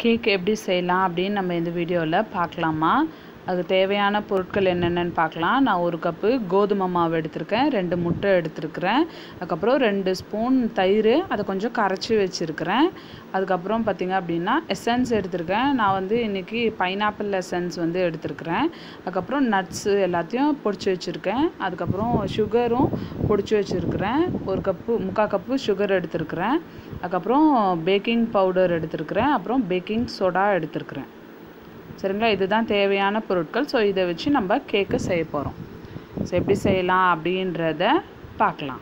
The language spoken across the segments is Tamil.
கேக் எப்படி செய்யலாம் அப்படின்னு நம்ம இந்த வீடியோவில் பார்க்கலாமா அதுக்கு தேவையான பொருட்கள் என்னென்னு பார்க்கலாம் நான் ஒரு கப்பு கோதுமை மாவு எடுத்திருக்கேன் ரெண்டு முட்டை எடுத்திருக்கிறேன் அதுக்கப்புறம் ரெண்டு ஸ்பூன் தயிர் அதை கொஞ்சம் கரைச்சி வச்சுருக்கிறேன் அதுக்கப்புறம் பார்த்திங்க அப்படின்னா எசன்ஸ் எடுத்திருக்கேன் நான் வந்து இன்றைக்கி பைனாப்பிள் எசன்ஸ் வந்து எடுத்திருக்கிறேன் அதுக்கப்புறம் நட்ஸு எல்லாத்தையும் பொடிச்சு வச்சுருக்கேன் அதுக்கப்புறம் சுகரும் பொடிச்சு வச்சுருக்கிறேன் ஒரு கப்பு முக்கால் கப்பு சுகர் எடுத்திருக்கிறேன் அதுக்கப்புறம் பேக்கிங் பவுடர் எடுத்திருக்கிறேன் அப்புறம் பேக்கிங் சோடா எடுத்திருக்கிறேன் சரிங்களா இதுதான் தேவையான பொருட்கள் ஸோ இதை வச்சு நம்ம கேக்கு செய்ய போகிறோம் ஸோ எப்படி செய்யலாம் அப்படின்றத பார்க்கலாம்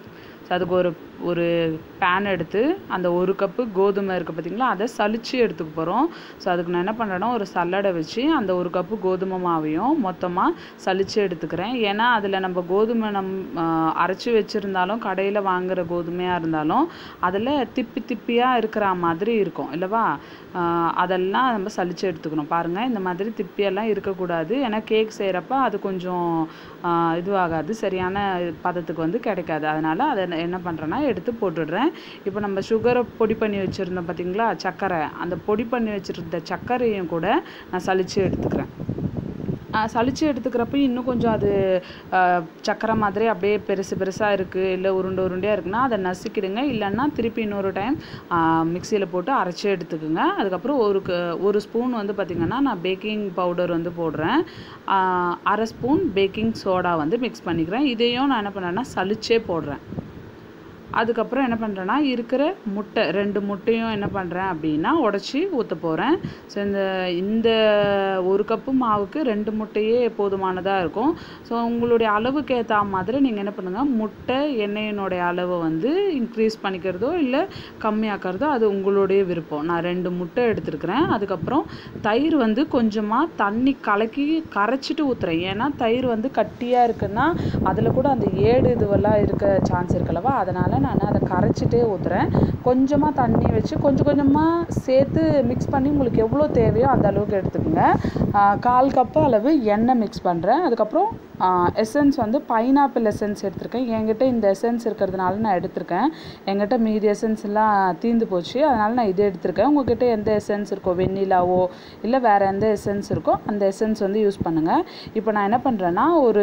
ஸோ அதுக்கு ஒரு ஒரு பேன் எடுத்து அந்த ஒரு கப்பு கோதுமை இருக்குது பார்த்திங்களா அதை சலிச்சு எடுத்துக்க போகிறோம் ஸோ அதுக்கு நான் என்ன பண்ணுறேன்னா ஒரு சல்லடை வச்சு அந்த ஒரு கப்பு கோதுமை மாவையும் மொத்தமாக சலிச்சு எடுத்துக்கிறேன் ஏன்னா அதில் நம்ம கோதுமை நம் அரைச்சி வச்சுருந்தாலும் கடையில் வாங்குகிற கோதுமையாக இருந்தாலும் அதில் திப்பி திப்பியாக இருக்கிற மாதிரி இருக்கும் இல்லைவா அதெல்லாம் நம்ம சலிச்சு எடுத்துக்கணும் பாருங்கள் இந்த மாதிரி திப்பியெல்லாம் இருக்கக்கூடாது ஏன்னா கேக் செய்கிறப்ப அது கொஞ்சம் இதுவாகாது சரியான பதத்துக்கு வந்து கிடைக்காது அதனால் அதை என்ன பண்ணுறேன்னா எடுத்து போட்டுடுறேன் இப்போ நம்ம சுகரை பொடி பண்ணி வச்சுருந்தோம் பார்த்திங்களா சர்க்கரை அந்த பொடி பண்ணி வச்சுருந்த சர்க்கரையும் கூட நான் சலிச்சு எடுத்துக்கிறேன் சளிச்சு எடுத்துக்கிறப்ப இன்னும் கொஞ்சம் அது சக்கரை மாதிரி அப்படியே பெருசு பெருசாக இருக்குது இல்லை உருண்டை உருண்டையாக இருக்குன்னா அதை நசுக்கிடுங்க இல்லைன்னா திருப்பி இன்னொரு டைம் மிக்சியில் போட்டு அரைச்சி எடுத்துக்குங்க அதுக்கப்புறம் ஒரு ஒரு ஸ்பூன் வந்து பார்த்திங்கன்னா நான் பேக்கிங் பவுடர் வந்து போடுறேன் அரை ஸ்பூன் பேக்கிங் சோடா வந்து மிக்ஸ் பண்ணிக்கிறேன் இதையும் நான் என்ன பண்ணுறேன்னா சளிச்சே போடுறேன் அதுக்கப்புறம் என்ன பண்ணுறேன்னா இருக்கிற முட்டை ரெண்டு முட்டையும் என்ன பண்ணுறேன் அப்படின்னா உடச்சி ஊற்ற போகிறேன் ஸோ இந்த இந்த ஒரு கப்பு மாவுக்கு ரெண்டு முட்டையே போதுமானதாக இருக்கும் ஸோ உங்களுடைய அளவுக்கு ஏற்ற மாதிரி நீங்கள் என்ன பண்ணுங்கள் முட்டை எண்ணெயினுடைய அளவை வந்து இன்க்ரீஸ் பண்ணிக்கிறதோ இல்லை கம்மியாக்கிறதோ அது உங்களுடைய விருப்பம் நான் ரெண்டு முட்டை எடுத்துருக்கிறேன் அதுக்கப்புறம் தயிர் வந்து கொஞ்சமாக தண்ணி கலக்கி கரைச்சிட்டு ஊற்றுறேன் ஏன்னா தயிர் வந்து கட்டியாக இருக்குன்னா அதில் கூட அந்த ஏடு இதுவெல்லாம் இருக்க சான்ஸ் இருக்குல்லவா அதனால் நான் அதை கரைச்சிட்டே ஊற்றுறேன் கொஞ்சமாக தண்ணி வச்சு கொஞ்சம் கொஞ்சமாக சேர்த்து மிக்ஸ் பண்ணி உங்களுக்கு எவ்வளோ தேவையோ அந்த அளவுக்கு எடுத்துக்கோங்க கால் கப்பு அளவு எண்ணெய் மிக்ஸ் பண்ணுறேன் அதுக்கப்புறம் எசன்ஸ் வந்து பைனாப்பிள் எசன்ஸ் எடுத்திருக்கேன் என்கிட்ட இந்த எசன்ஸ் இருக்கிறதுனால நான் எடுத்திருக்கேன் என்கிட்ட மீதி எசன்ஸ் எல்லாம் தீந்து போச்சு அதனால் நான் இது எடுத்திருக்கேன் உங்ககிட்ட எந்த எசன்ஸ் இருக்கோ வெண்ணிலாவோ இல்லை வேறு எந்த எசன்ஸ் இருக்கோ அந்த எசன்ஸ் வந்து யூஸ் பண்ணுங்கள் இப்போ நான் என்ன பண்ணுறேன்னா ஒரு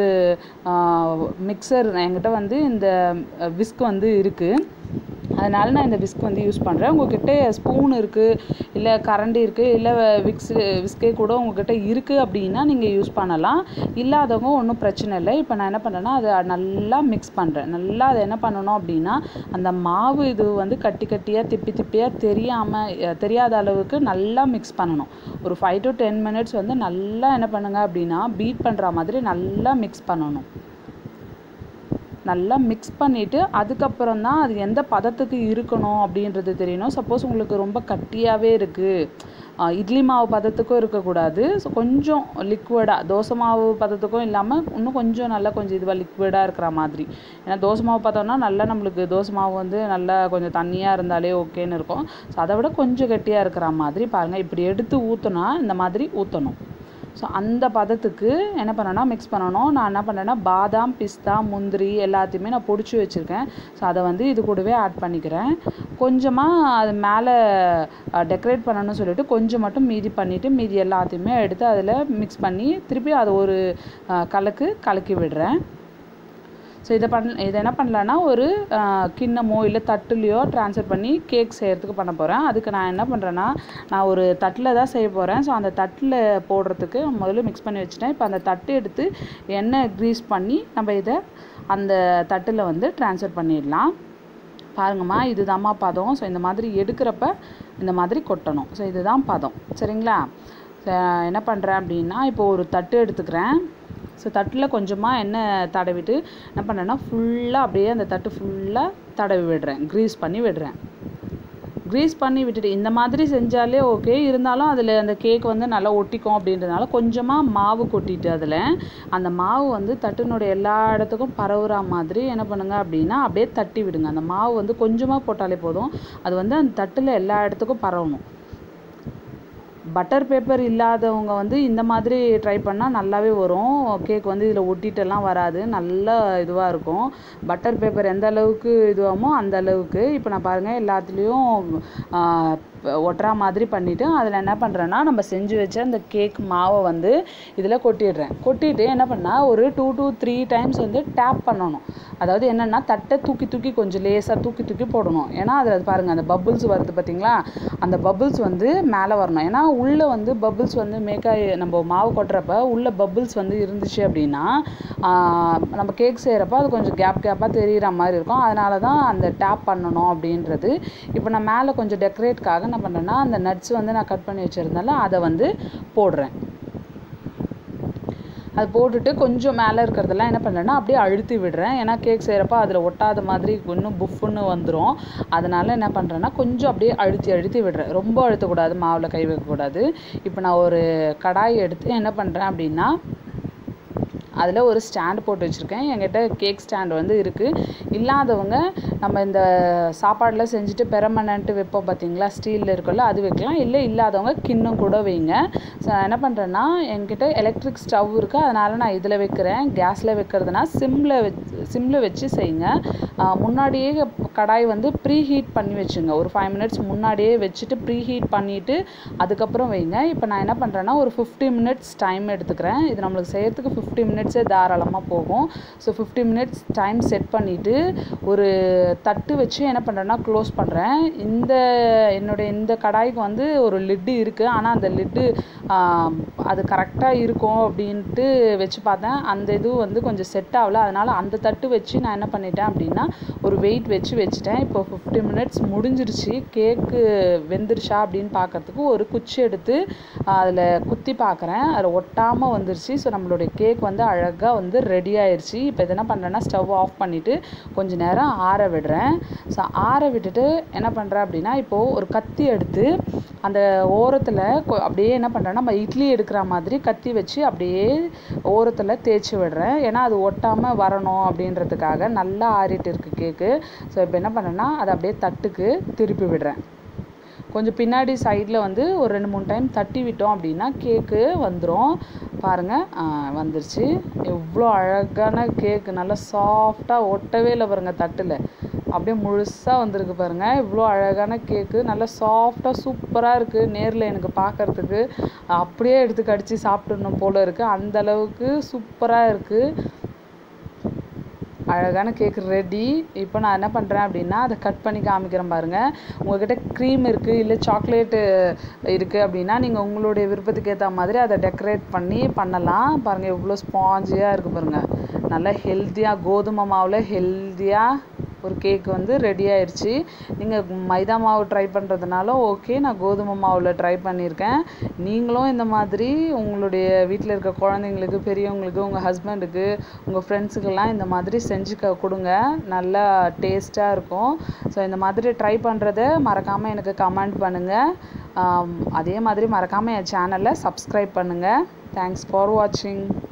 மிக்சர் என்கிட்ட வந்து இந்த விஸ்க் வந்து இருக்குது அதனால் நான் இந்த விஸ்க் வந்து யூஸ் பண்ணுறேன் உங்கள்கிட்ட ஸ்பூன் இருக்குது இல்லை கரண்டி இருக்குது இல்லை விக்ஸு விஸ்கே கூட உங்கள்கிட்ட இருக்குது அப்படின்னா நீங்கள் யூஸ் பண்ணலாம் இல்லாதவங்க ஒன்றும் பிரச்சனை இல்லை இப்போ நான் என்ன பண்ணுறேன்னா அதை நல்லா மிக்ஸ் பண்ணுறேன் நல்லா அதை என்ன பண்ணணும் அப்படின்னா அந்த மாவு இது வந்து கட்டி கட்டியாக திப்பி திப்பியாக தெரியாமல் தெரியாத அளவுக்கு நல்லா மிக்ஸ் பண்ணணும் ஒரு ஃபைவ் டு டென் மினிட்ஸ் வந்து நல்லா என்ன பண்ணுங்கள் அப்படின்னா பீட் பண்ணுற மாதிரி நல்லா மிக்ஸ் பண்ணணும் நல்லா மிக்ஸ் பண்ணிவிட்டு அதுக்கப்புறம் தான் அது எந்த பதத்துக்கு இருக்கணும் அப்படின்றது தெரியணும் சப்போஸ் உங்களுக்கு ரொம்ப கட்டியாகவே இருக்குது இட்லி மாவு பதத்துக்கும் இருக்கக்கூடாது ஸோ கொஞ்சம் லிக்விடாக தோசை மாவு பதத்துக்கும் இல்லாமல் இன்னும் கொஞ்சம் நல்லா கொஞ்சம் இதுவாக லிக்விடாக இருக்கிற மாதிரி ஏன்னா தோசை மாவு பார்த்தோம்னா நல்லா நம்மளுக்கு தோசை மாவு வந்து நல்லா கொஞ்சம் தண்ணியாக இருந்தாலே ஓகேன்னு இருக்கும் ஸோ அதை விட கொஞ்சம் கட்டியாக இருக்கிற மாதிரி பாருங்கள் இப்படி எடுத்து ஊற்றினா இந்த மாதிரி ஊற்றணும் ஸோ அந்த பதத்துக்கு என்ன பண்ணேன்னா மிக்ஸ் பண்ணணும் நான் என்ன பண்ணேன்னா பாதாம் பிஸ்தா முந்திரி எல்லாத்தையுமே நான் பொடிச்சு வச்சுருக்கேன் ஸோ அதை வந்து இது கூடவே ஆட் பண்ணிக்கிறேன் கொஞ்சமாக அது மேலே டெக்கரேட் பண்ணணும்னு சொல்லிட்டு கொஞ்சம் மட்டும் மீதி பண்ணிவிட்டு மீதி எல்லாத்தையுமே எடுத்து அதில் மிக்ஸ் பண்ணி திருப்பி அதை ஒரு கலக்கு கலக்கி விடுறேன் ஸோ இதை பண் இதை என்ன பண்ணலான்னா ஒரு கிண்ணமோ இல்லை தட்டுலையோ ட்ரான்ஸ்ஃபர் பண்ணி கேக் செய்கிறதுக்கு பண்ண போகிறேன் அதுக்கு நான் என்ன பண்ணுறேன்னா நான் ஒரு தட்டில் தான் செய்ய போகிறேன் ஸோ அந்த தட்டில் போடுறதுக்கு முதல்ல மிக்ஸ் பண்ணி வச்சுட்டேன் இப்போ அந்த தட்டு எடுத்து எண்ணெய் க்ரீஸ் பண்ணி நம்ம இதை அந்த தட்டில் வந்து ட்ரான்ஸ்ஃபர் பண்ணிடலாம் பாருங்கம்மா இதுதாம்மா பதம் ஸோ இந்த மாதிரி எடுக்கிறப்ப இந்த மாதிரி கொட்டணும் ஸோ இதுதான் பதம் சரிங்களா என்ன பண்ணுறேன் அப்படின்னா இப்போ ஒரு தட்டு எடுத்துக்கிறேன் ஸோ தட்டில் கொஞ்சமாக எண்ணெய் தடவிட்டு என்ன பண்ணேன்னா ஃபுல்லாக அப்படியே அந்த தட்டு ஃபுல்லாக தடவி விடுறேன் க்ரீஸ் பண்ணி விடுறேன் க்ரீஸ் பண்ணி விட்டுட்டு இந்த மாதிரி செஞ்சாலே ஓகே இருந்தாலும் அதில் அந்த கேக் வந்து நல்லா ஒட்டிக்கும் அப்படின்றதுனால கொஞ்சமாக மாவு கொட்டிட்டு அதில் அந்த மாவு வந்து தட்டினுடைய எல்லா இடத்துக்கும் பரவுற மாதிரி என்ன பண்ணுங்கள் அப்படின்னா அப்படியே தட்டி விடுங்க அந்த மாவு வந்து கொஞ்சமாக போட்டாலே போதும் அது வந்து அந்த தட்டில் எல்லா இடத்துக்கும் பரவணும் பட்டர் பேப்பர் இல்லாதவங்க வந்து இந்த மாதிரி ட்ரை பண்ணால் நல்லாவே வரும் கேக் வந்து இதில் ஒட்டிட்டெல்லாம் வராது நல்ல இதுவாக இருக்கும் பட்டர் பேப்பர் எந்த அளவுக்கு இதுவாகுமோ அந்த அளவுக்கு இப்போ நான் பாருங்கள் எல்லாத்துலேயும் ஒட்டுறா மாதிரி பண்ணிவிட்டு அதில் என்ன பண்ணுறேன்னா நம்ம செஞ்சு வச்ச அந்த கேக் மாவை வந்து இதில் கொட்டிடுறேன் கொட்டிட்டு என்ன பண்ணால் ஒரு டூ டூ த்ரீ டைம்ஸ் வந்து டேப் பண்ணணும் அதாவது என்னென்னா தட்டை தூக்கி தூக்கி கொஞ்சம் லேசாக தூக்கி தூக்கி போடணும் ஏன்னா அதில் பாருங்கள் அந்த பபுள்ஸ் வருது பார்த்தீங்களா அந்த பபுள்ஸ் வந்து மேலே வரணும் ஏன்னா உள்ளே வந்து பபுள்ஸ் வந்து மேக்காய் நம்ம மாவு கொட்டுறப்ப உள்ள பபுள்ஸ் வந்து இருந்துச்சு அப்படின்னா நம்ம கேக் செய்கிறப்ப அது கொஞ்சம் கேப் கேப்பாக தெரிகிற மாதிரி இருக்கும் அதனால தான் அந்த டேப் பண்ணணும் அப்படின்றது இப்போ நான் மேலே கொஞ்சம் டெக்கரேட்காக என்ன பண்ணுறேன்னா அந்த நட்ஸ் வந்து நான் கட் பண்ணி வச்சுருந்தால அதை வந்து போடுறேன் அது போட்டுட்டு கொஞ்சம் மேலே இருக்கிறதெல்லாம் என்ன பண்ணுறேன்னா அப்படியே அழுத்தி விடுறேன் ஏன்னா கேக் செய்கிறப்ப அதில் ஒட்டாத மாதிரி இன்னும் புஃப்னு வந்துடும் அதனால் என்ன பண்ணுறேன்னா கொஞ்சம் அப்படியே அழுத்தி அழுத்தி விடுறேன் ரொம்ப அழுத்தக்கூடாது மாவில் கை வைக்கக்கூடாது இப்போ நான் ஒரு கடாய் எடுத்து என்ன பண்ணுறேன் அப்படின்னா அதில் ஒரு ஸ்டாண்டு போட்டு வச்சுருக்கேன் என்கிட்ட கேக் ஸ்டாண்ட் வந்து இருக்குது இல்லாதவங்க நம்ம இந்த சாப்பாடெலாம் செஞ்சுட்டு பெரமனன்ட்டு வைப்போம் பார்த்தீங்களா ஸ்டீலில் இருக்குல்ல அது வைக்கலாம் இல்லை இல்லாதவங்க கிண்ணம் கூட வைங்க ஸோ நான் என்ன பண்ணுறேன்னா என்கிட்ட எலக்ட்ரிக் ஸ்டவ் இருக்குது அதனால் நான் இதில் வைக்கிறேன் கேஸில் வைக்கிறதுனா சிம்மில் வச் சிம்மில் வச்சு செய்யுங்க முன்னாடியே கடாய் வந்து ப்ரீ ஹீட் பண்ணி வச்சுங்க ஒரு ஃபைவ் மினிட்ஸ் முன்னாடியே வச்சுட்டு ப்ரீ ஹீட் பண்ணிவிட்டு அதுக்கப்புறம் வைங்க இப்போ நான் என்ன பண்ணுறேன்னா ஒரு ஃபிஃப்டி மினிட்ஸ் டைம் எடுத்துக்கிறேன் இது நம்மளுக்கு செய்கிறதுக்கு ஃபிஃப்டி மினிட்ஸே தாராளமாக போகும் so fifty minutes time set பண்ணிவிட்டு ஒரு தட்டு வச்சு என்ன பண்ணுறேன்னா க்ளோஸ் பண்ணுறேன் இந்த என்னுடைய இந்த கடாய்க்கு வந்து ஒரு லிட்டு இருக்குது ஆனால் அந்த லிட்டு அது கரெக்டாக இருக்கும் அப்படின்ட்டு வச்சு பார்த்தேன் அந்த இது வந்து கொஞ்சம் செட் ஆகல அதனால் அந்த தட்டு வச்சு நான் என்ன பண்ணிட்டேன் அப்படின்னா ஒரு வெயிட் வச்சு வச்சுட்டேன் இப்போ ஃபிஃப்டி மினிட்ஸ் முடிஞ்சிருச்சு கேக்கு வெந்துருச்சா அப்படின்னு பார்க்கறதுக்கு ஒரு குச்சி எடுத்து அதில் குத்தி பார்க்குறேன் அதில் ஒட்டாமல் வந்துருச்சு ஸோ நம்மளுடைய கேக் வந்து அழகாக வந்து ரெடி ஆயிடுச்சு இப்போ இது என்ன பண்ணுறேன்னா ஸ்டவ் ஆஃப் பண்ணிவிட்டு கொஞ்ச நேரம் ஆற விடுறேன் ஸோ ஆற விட்டுட்டு என்ன பண்ணுறேன் அப்படின்னா இப்போது ஒரு கத்தி எடுத்து அந்த ஓரத்தில் அப்படியே என்ன பண்ணுறேன்னா நம்ம இட்லி எடுக்கிற மாதிரி கத்தி வச்சு அப்படியே ஓரத்தில் தேய்ச்சி விடுறேன் ஏன்னா அது ஒட்டாமல் வரணும் அப்படின்றதுக்காக நல்லா ஆறிட்டு இருக்கு கேக்கு ஸோ இப்போ என்ன பண்ணேன்னா அதை அப்படியே தட்டுக்கு திருப்பி விடுறேன் கொஞ்சம் பின்னாடி சைடில் வந்து ஒரு ரெண்டு மூணு டைம் தட்டி விட்டோம் அப்படின்னா கேக்கு வந்துடும் பாருங்கள் வந்துருச்சு எவ்வளோ அழகான கேக்கு நல்லா சாஃப்டாக ஒட்டவே இல்லை பாருங்கள் தட்டில் அப்படியே முழுசாக வந்திருக்கு பாருங்கள் இவ்வளோ அழகான கேக்கு நல்லா சாஃப்டாக சூப்பராக இருக்குது நேரில் எனக்கு பார்க்குறதுக்கு அப்படியே எடுத்து கடித்து சாப்பிட்டுடணும் போல் இருக்குது அந்த அளவுக்கு சூப்பராக இருக்குது அழகான கேக் ரெடி இப்போ நான் என்ன பண்ணுறேன் அப்படின்னா அதை கட் பண்ணி காமிக்கிறேன் பாருங்கள் உங்கள்கிட்ட க்ரீம் இருக்குது இல்லை சாக்லேட்டு இருக்குது அப்படின்னா நீங்கள் உங்களுடைய விருப்பத்துக்கு ஏற்ற மாதிரி அதை டெக்கரேட் பண்ணி பண்ணலாம் பாருங்கள் எவ்வளோ ஸ்பாஞ்சியாக இருக்குது பாருங்கள் நல்லா ஹெல்த்தியாக கோதுமை மாவில் ஹெல்த்தியாக ஒரு கேக் வந்து ரெடி ஆயிடுச்சு நீங்கள் மைதா மாவு ட்ரை பண்ணுறதுனால ஓகே நான் கோதுமை மாவில் ட்ரை பண்ணியிருக்கேன் நீங்களும் இந்த மாதிரி உங்களுடைய வீட்டில் இருக்க குழந்தைங்களுக்கு பெரியவங்களுக்கு உங்கள் ஹஸ்பண்டுக்கு உங்கள் ஃப்ரெண்ட்ஸுக்கெல்லாம் இந்த மாதிரி செஞ்சு க கொடுங்க நல்லா டேஸ்ட்டாக இருக்கும் ஸோ இந்த மாதிரி ட்ரை பண்ணுறத மறக்காமல் எனக்கு கமெண்ட் பண்ணுங்கள் அதே மாதிரி மறக்காமல் என் சேனலை சப்ஸ்கிரைப் பண்ணுங்கள் தேங்க்ஸ் ஃபார் வாட்சிங்